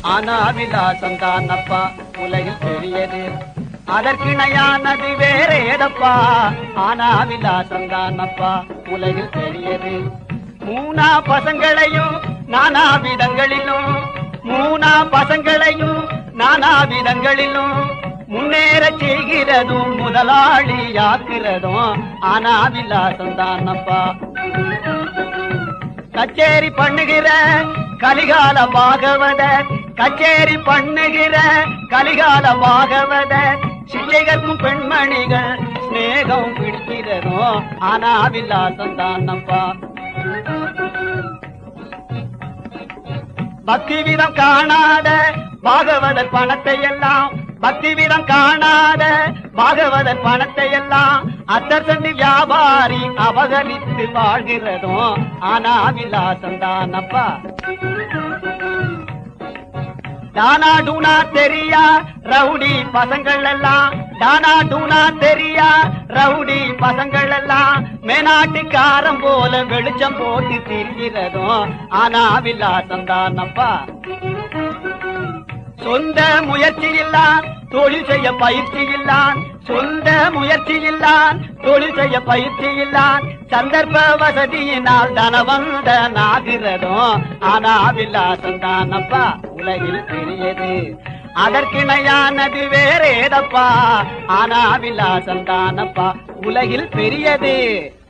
ஆனா விலாசம் தானப்பா உலகில் பெரியது அதற்கிணையானது வேற ஏதப்பா ஆனா விலாசம் தானப்பா உலகில் பெரியது மூணா பசங்களையும் நானா விதங்களிலும் மூணா பசங்களையும் நானா விதங்களிலும் முன்னேற செய்கிறதும் முதலாளியாக்குறதும் ஆனா விலாசம் தானப்பா கச்சேரி பண்ணுகிற கலிகால பாகவத கச்சேரி பண்ணுகிற கலிகால பாகவத சிச்சைகற்கும் பெண்மணிகள் ஸ்நேகம் பிடிக்கிறதும் ஆனா விலாசம் தானப்பா பக்தி விதம் காணாத பாகவதர் பணத்தை எல்லாம் பக்தி விதம் காணாத பாகவதர் பணத்தை எல்லாம் அத்தர் சண்டி வியாபாரி அபகரித்து வாழ்கிறதும் ஆனா விலாசம் தானப்பா டானா டூனா தெரியா ரவுடி பசங்கள் எல்லாம் டானா டூனா தெரியா ரவுடி பசங்கள் எல்லாம் மேனாட்டுக்காரம் போல வெளிச்சம் போட்டு திரிகிறதும் ஆனா விலாசம் தானப்பா சொந்த முயற்சி இல்லான் தொழில் செய்ய பயிற்சி இல்லான் சொந்த முயற்சி இல்லான் தொழில் செய்ய பயிற்சி இல்லான் சந்தர்ப்ப வசதியினால் தனவந்த நாகிறதும் ஆனா விலாசம் தானப்பா உலகில் பெரியது அதற்கிணையானது வேற ஏதப்பா ஆனா விலாசம் தானப்பா உலகில் பெரியது